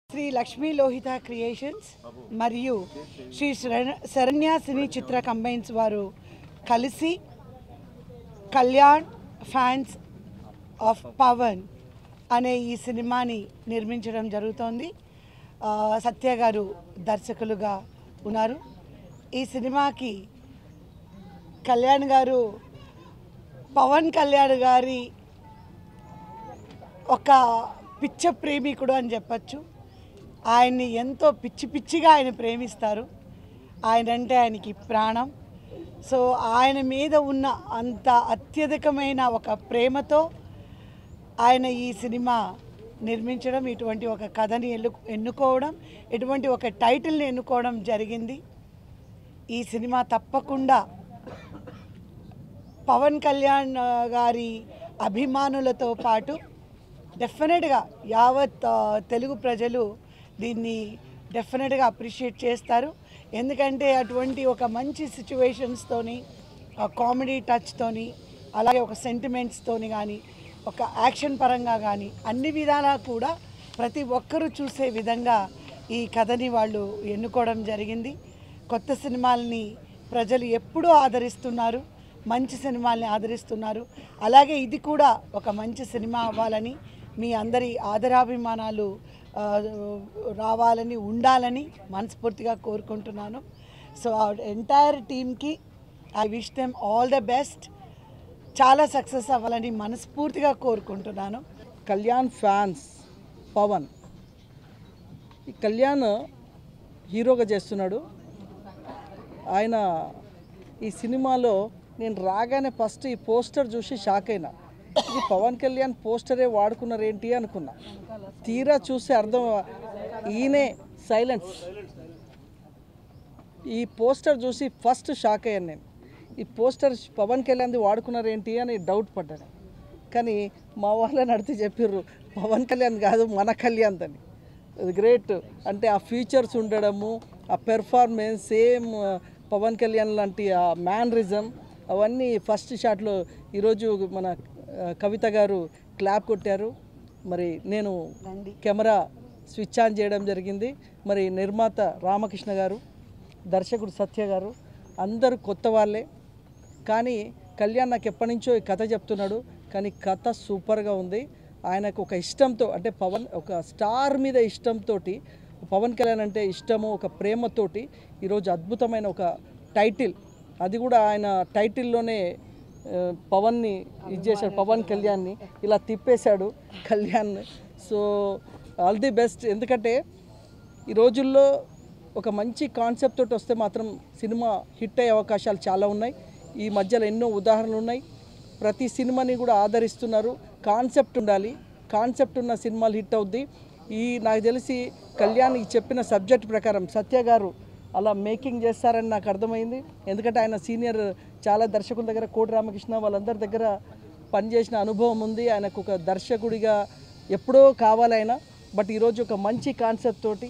Shri Lakshmi Lohitha creations మరియు శ్రీ శర- Sharanya cine Chitra combines వారు కలిసి కళ్యాణ్ ఫ్యాన్స్ ఆఫ్ పవన్ అనే ఈ సినిమాని నిర్మించడం జరుగుతోంది ఆ, సత్య గారు దర్శకులుగా ఉన్నారు ఈ సినిమాకి కళ్యాణ్ గారు పవన్ కళ్యాణ్ గారి ఒక పిచ్చ ప్రేమికుడు అని చెప్పచ్చు ఆయన్ని ఎంతో పిచ్చి పిచ్చిగా ఆయన ప్రేమిస్తారు ఆయన అంటే ఆయనకి ప్రాణం సో ఆయన మీద ఉన్న అంత అత్యధికమైన ఒక ప్రేమతో ఆయన ఈ సినిమా నిర్మించడం ఇటువంటి ఒక కథని ఎన్ను ఎన్నుకోవడం ఇటువంటి ఒక టైటిల్ని ఎన్నుకోవడం జరిగింది ఈ సినిమా తప్పకుండా పవన్ కళ్యాణ్ ఆ, గారి అభిమానులతో పాటు డెఫినెట్గా యావత్ ఆ, తెలుగు ప్రజలు దీన్ని డెఫినెట్గా అప్రిషియేట్ చేస్తారు ఎందుకంటే అటువంటి ఒక మంచి సిచ్యువేషన్స్తోని కామెడీ టచ్తోని అలాగే ఒక సెంటిమెంట్స్తోని కానీ ఒక యాక్షన్ పరంగా కానీ అన్ని విధాలా కూడా ప్రతి ఒక్కరూ చూసే విధంగా ఈ కథని వాళ్ళు ఎన్నుకోవడం జరిగింది కొత్త సినిమాల్ని ప్రజలు ఎప్పుడూ ఆదరిస్తున్నారు మంచి సినిమాల్ని ఆదరిస్తున్నారు అలాగే ఇది కూడా ఒక మంచి సినిమా అవ్వాలని మీ అందరి ఆదరాభిమానాలు ఆ, రావాలని ఉండాలని మనస్ఫూర్తిగా కోరుకుంటున్నాను సో ఎంటైర్ టీమ్కి I wish them all the best చాలా సక్సెస్ అవ్వాలని మనస్ఫూర్తిగా కోరుకుంటున్నాను కళ్యాణ్ ఫ్యాన్స్ పవన్ ఈ కళ్యాణ్ హీరోగా చేస్తున్నాడు ఆయన ఈ సినిమాలో నేను రాగానే ఫస్ట్ ఈ పోస్టర్ చూసి షాక్ అయినా ఇది పవన్ కళ్యాణ్ పోస్టరే వాడుకున్నారు ఏంటి అనుకున్నా తీరా చూస్తే అర్థం ఈయనే సైలెన్స్ ఈ పోస్టర్ చూసి ఫస్ట్ షాక్ అయ్యాను నేను ఈ పోస్టర్ పవన్ కళ్యాణ్ది వాడుకున్నారు ఏంటి అని డౌట్ పడ్డాను కానీ మా వాళ్ళని అడిగితే చెప్పారు పవన్ కళ్యాణ్ కాదు మన కళ్యాణ్ అని అది గ్రేట్ అంటే ఆ ఫీచర్స్ ఉండడము ఆ పెర్ఫార్మెన్స్ సేమ్ పవన్ కళ్యాణ్ లాంటి ఆ మ్యానరిజం అవన్నీ ఫస్ట్ షాట్లో ఈరోజు మన ఆ, కవిత గారు క్లాప్ కొట్టారు మరి నేను రండి కెమెరా స్విచ్ ఆన్ చేయడం జరిగింది మరి నిర్మాత రామకృష్ణ గారు దర్శకుడు సత్య గారు అందరూ కొత్త వాళ్ళే కానీ కళ్యాణ్ నాకు ఎప్పటి నుంచో ఈ కథ చెప్తున్నాడు కానీ కథ సూపర్గా ఉంది ఆయనకు ఒక ఇష్టంతో అంటే పవన్ ఒక స్టార్ మీద ఇష్టంతో పవన్ కళ్యాణ్ అంటే ఇష్టము ఒక ప్రేమతోటి ఈరోజు అద్భుతమైన ఒక టైటిల్ అది కూడా ఆయన టైటిల్లోనే ఆ, పవన్ని ఇది చేశాడు పవన్ కళ్యాణ్ని ఇలా తిప్పేశాడు Kalyan so all the best ఎందుకంటే ఈ రోజుల్లో ఒక మంచి కాన్సెప్ట్ తోటి వస్తే మాత్రం సినిమా హిట్ అయ్యే అవకాశాలు చాలా ఉన్నాయి ఈ మధ్యలో ఎన్నో ఉదాహరణలు ఉన్నాయి ప్రతి సినిమాని కూడా ఆదరిస్తున్నారు కాన్సెప్ట్ ఉండాలి కాన్సెప్ట్ ఉన్న సినిమాలు హిట్ అవుద్ది ఈ నాకు తెలిసి కళ్యాణ్ ఈ చెప్పిన సబ్జెక్ట్ ప్రకారం సత్య గారు అలా మేకింగ్ చేస్తారని నాకు అర్థమైంది ఎందుకంటే ఆయన సీనియర్ చాలా దర్శకుల దగ్గర కోటి రామకృష్ణ వాళ్ళందరి దగ్గర పనిచేసిన అనుభవం ఉంది ఆయనకు ఒక దర్శకుడిగా ఎప్పుడో కావాలి ఆయన బట్ ఈరోజు ఒక మంచి కాన్సెప్ట్ తోటి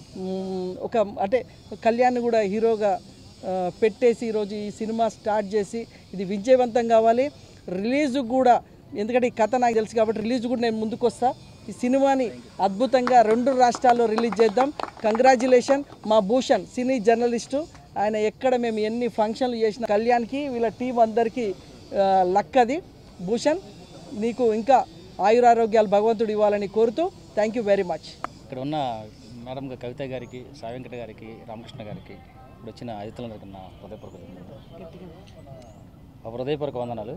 మ్, ఒక అంటే కళ్యాణ్ కూడా హీరోగా ఆ, పెట్టేసి ఈరోజు ఈ సినిమా స్టార్ట్ చేసి ఇది విజయవంతం కావాలి రిలీజ్ కూడా ఎందుకంటే ఈ కథ నాకు తెలుసు కాబట్టి రిలీజ్ కూడా నేను ముందుకు వస్తా ఈ సినిమాని అద్భుతంగా రెండు రాష్ట్రాల్లో రిలీజ్ చేద్దాం కంగ్రాచులేషన్ మా భూషణ్ సినీ జర్నలిస్టు ఆయన ఎక్కడ మేము ఎన్ని ఫంక్షన్లు చేసిన కళ్యాణ్కి వీళ్ళ టీం అందరికీ ఆ, లక్ అది భూషణ్ నీకు ఇంకా ఆయురారోగ్యాలు భగవంతుడు ఇవ్వాలని కోరుతూ థ్యాంక్ యూ వెరీ మచ్ ఇక్కడ ఉన్న మేడం గా- కవిత గారికి సాయి వెంకట గారికి రామకృష్ణ గారికి ఇప్పుడు వచ్చిన అతిథులందరికీ నా హృదయపూర్వక ధన్యవాదాలు. ఆ హృదయపూర్వక వందనాలు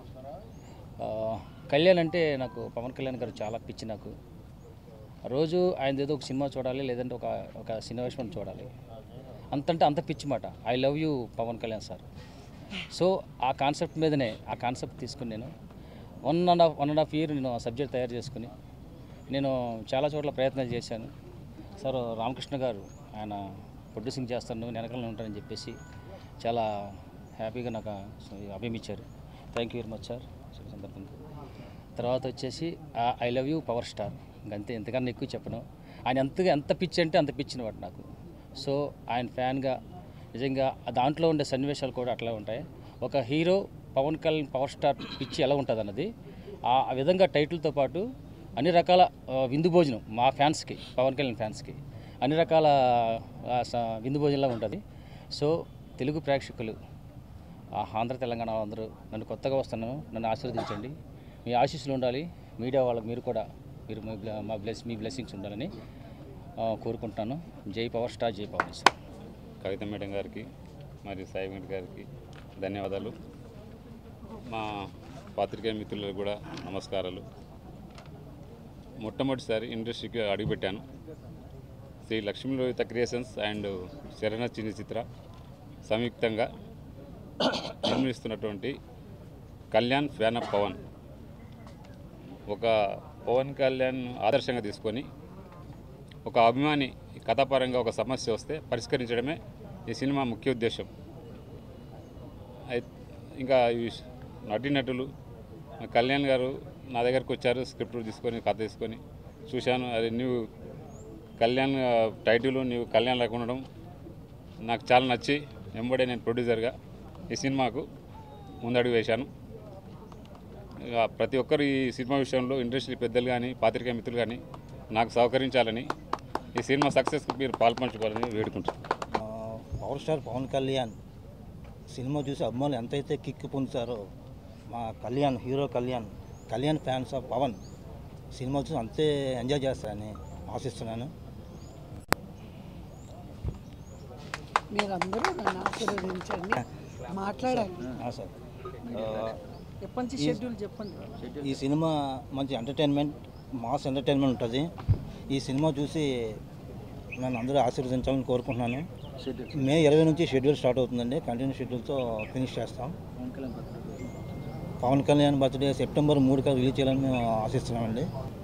ఆ, కళ్యాణ్ అంటే నాకు పవన్ కళ్యాణ్ గారు చాలా పిచ్చి నాకు రోజు ఆయన ఏదో ఒక సినిమా చూడాలి లేదంటే ఒక ఒక సినిమా చూడాలి అంతంటే అంత పిచ్చి మాట I love you Pawan Kalyan sir so ఆ కాన్సెప్ట్ మీదనే ఆ కాన్సెప్ట్ తీసుకుని నేను one and half one and half year నేను ఆ సబ్జెక్ట్ తయారు చేసుకుని నేను చాలా చోట్ల ప్రయత్నాలు చేశాను సార్ రామకృష్ణ గారు ఆయన ప్రొడ్యూసింగ్ చేస్తాను నేను వెనకాల ఉంటానని చెప్పేసి చాలా హ్యాపీగా నాకు అభిమించారు thank you very much sir శుభ సందర్భంగా తర్వాత వచ్చేసి I love you power star ఇంకంతే ఎంతకన్నా ఎక్కువ చెప్పను ఆయన ఎంతగా ఎంత పిచ్చి అంటే అంత పిచ్చిన వాడు నాకు సో ఆయన ఫ్యాన్గా నిజంగా ఆ దాంట్లో ఉండే సన్నివేశాలు కూడా అట్లా ఉంటాయి ఒక hero Pawan Kalyan power star పిచ్చి ఎలా ఉంటుంది అన్నది ఆ ఆ విధంగా టైటిల్తో పాటు అన్ని రకాల ఆ, విందు భోజనం మా ఫ్యాన్స్కి పవన్ కళ్యాణ్ ఫ్యాన్స్కి అన్ని రకాల ఆ, స- విందు భోజనంలా ఉంటుంది సో తెలుగు ప్రేక్షకులు ఆ, ఆంధ్ర తెలంగాణ అందరూ నన్ను కొత్తగా వస్తున్నాను నన్ను ఆశీర్వదించండి మీ ఆశీస్సులు ఉండాలి మీడియా వాళ్ళకి మీరు కూడా మీరు మీ బ్ల- మా బ్లెస్ మీ బ్లెస్సింగ్స్ ఉండాలని ఆ, కోరుకుంటున్నాను జై పవర్ స్టార్ జై పవర్ స్టార్ కవిత మేడం గారికి మరియు సాయి వెంకట్ గారికి ధన్యవాదాలు మా పాత్రికేయ మిత్రులకు కూడా నమస్కారాలు మొట్టమొదటిసారి ఇండస్ట్రీకి అడుగుపెట్టాను శ్రీ లక్ష్మీ లోహిత క్రియేషన్స్ అండ్ శరణ చిన్ని చిత్ర సంయుక్తంగా నిర్మిస్తున్నటువంటి కళ్యాణ్ ఫ్యాన్ ఆఫ్ పవన్ ఒక పవన్ కళ్యాణ్ ఆదర్శంగా తీసుకొని ఒక అభిమాని కథాపరంగా ఒక సమస్య వస్తే పరిష్కరించడమే ఈ సినిమా ముఖ్య ఉద్దేశం అయి ఇంకా ఈ నటీనటులు కళ్యాణ్ గారు నా దగ్గరకు వచ్చారు స్క్రిప్ట్ తీసుకొని కథ తీసుకొని చూశాను అది నువ్వు కళ్యాణ్ ఆ, టైటిల్ నువ్వు కళ్యాణ్ లేకుండా ఉండడం నాకు చాలా నచ్చి వెంబడే నేను ప్రొడ్యూసర్గా ఈ సినిమాకు ముందడుగు వేశాను ఇక ప్రతి ఒక్కరు ఈ సినిమా విషయంలో ఇండస్ట్రీ పెద్దలు కానీ పాత్రికేయ మిత్రులు కానీ నాకు సహకరించాలని ఈ సినిమా సక్సెస్కి మీరు పాల్పంచుకోవాలని వేడుకుంటున్నాను ఆ, power star Pawan Kalyan cinema చూసి అభిమానులు ఎంతైతే కిక్ పొందుతారో మా Kalyan hero Kalyan Kalyan fans of Pawan cinema చూసి అంతే ఎంజాయ్ చేస్తారని ఆశిస్తున్నాను మీరందరూ నన్ను ఆశీర్వదించండి మాట్లాడాలి ఆ, సార్ ఆ, ఎప్పటి నుంచి షెడ్యూల్ చెప్పండి ఈ సినిమా మంచి ఎంటర్టైన్మెంట్ మాస్ ఎంటర్టైన్మెంట్ ఉంటుంది ఈ సినిమా చూసి నన్ను అందరూ ఆశీర్వదించాలని కోరుకుంటున్నాను మే ఇరవై నుంచి షెడ్యూల్ స్టార్ట్ అవుతుందండి కంటిన్యూ షెడ్యూల్తో ఫినిష్ చేస్తాం పవన్ కళ్యాణ్ బర్త్డే సెప్టెంబర్ మూడు కల్లా రిలీజ్ చేయాలని మేము ఆశిస్తున్నామండి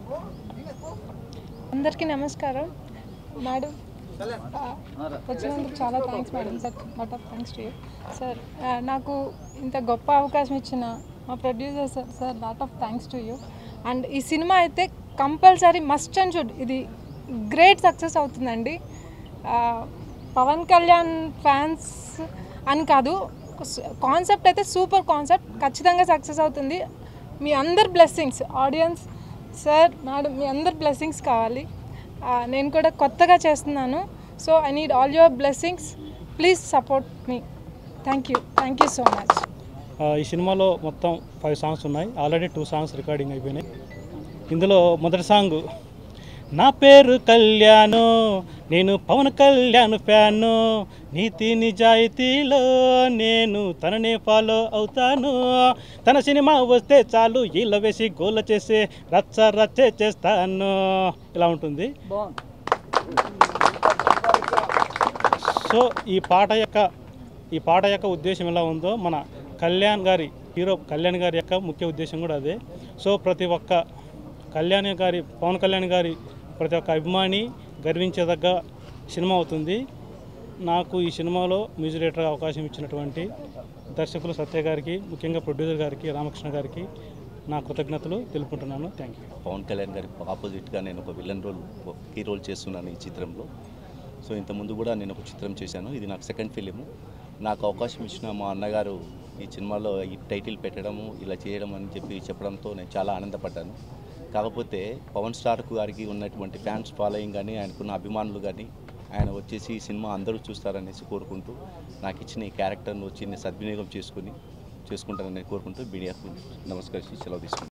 అందరికీ నమస్కారం మేడం ఆ, వచ్చినందుకు చాలా thanks madam sir lot of thanks to you sir ఆ, నాకు ఇంత గొప్ప అవకాశం ఇచ్చిన మా producer sir sir lot of thanks to you and ఈ సినిమా అయితే కంపల్సరీ మస్ట్ అండ్ షుడ్ ఇది గ్రేట్ సక్సెస్ అవుతుందండి ఆ, పవన్ కళ్యాణ్ ఫ్యాన్స్ అని కాదు కాన్సెప్ట్ అయితే సూపర్ కాన్సెప్ట్ ఖచ్చితంగా సక్సెస్ అవుతుంది మీ అందరి బ్లెస్సింగ్స్ ఆడియన్స్ సార్ మేడం మీ అందరి బ్లెస్సింగ్స్ కావాలి ఆ, నేను కూడా కొత్తగా చేస్తున్నాను so I need all your blessings please support మీ thank you thank you so much ఆ, ఈ సినిమాలో మొత్తం ఫైవ్ సాంగ్స్ ఉన్నాయి ఆల్రెడీ టూ సాంగ్స్ రికార్డింగ్ అయిపోయినాయి ఇందులో మొదటి సాంగ్ నా పేరు కళ్యాణు నేను పవన్ కళ్యాణ్ ఫ్యాను నీతి నిజాయితీలో నేను తననే ఫాలో అవుతాను తన సినిమా వస్తే చాలు ఈల వేసి గోల చేసే రచ్చ రచ్చే చేస్తాను ఇలా ఉంటుంది బాగుంది సో ఈ పాట యొక్క ఈ పాట యొక్క ఉద్దేశం ఎలా ఉందో మన కళ్యాణ్ గారి హీరో కళ్యాణ్ గారి యొక్క ముఖ్య ఉద్దేశం కూడా అదే సో ప్రతి ఒక్క కళ్యాణ్ గారి పవన్ కళ్యాణ్ గారి ప్రతి ఒక్క అభిమాని గర్వించదగ్గ సినిమా అవుతుంది నాకు ఈ సినిమాలో మ్యూజిక్ డైరెక్టర్ అవకాశం ఇచ్చినటువంటి దర్శకులు సత్య గారికి ముఖ్యంగా ప్రొడ్యూసర్ గారికి రామకృష్ణ గారికి నా కృతజ్ఞతలు తెలుపుకుంటున్నాను థ్యాంక్ యూ పవన్ కళ్యాణ్ గారి ఆపోజిట్గా నేను ఒక విలన్ రోల్ కీ రోల్ చేస్తున్నాను ఈ చిత్రంలో సో ఇంతకుముందు కూడా నేను ఒక చిత్రం చేశాను ఇది నాకు సెకండ్ ఫిలిము నాకు అవకాశం ఇచ్చిన మా అన్నగారు ఈ సినిమాలో ఈ టైటిల్ పెట్టడము ఇలా చేయడం అని చెప్పి చెప్పడంతో నేను చాలా ఆనందపడ్డాను కాకపోతే పవన్ స్టార్ గారికి ఉన్నటువంటి ఫ్యాన్స్ ఫాలోయింగ్ కానీ ఆయనకున్న అభిమానులు కానీ ఆయన వచ్చేసి ఈ సినిమా అందరూ చూస్తారనేసి కోరుకుంటూ నాకు ఇచ్చిన ఈ క్యారెక్టర్ను వచ్చి నేను సద్వినియోగం చేసుకుని చేసుకుంటానని కోరుకుంటూ మీడియాకు నమస్కరించి సెలవు తీసుకుంటాను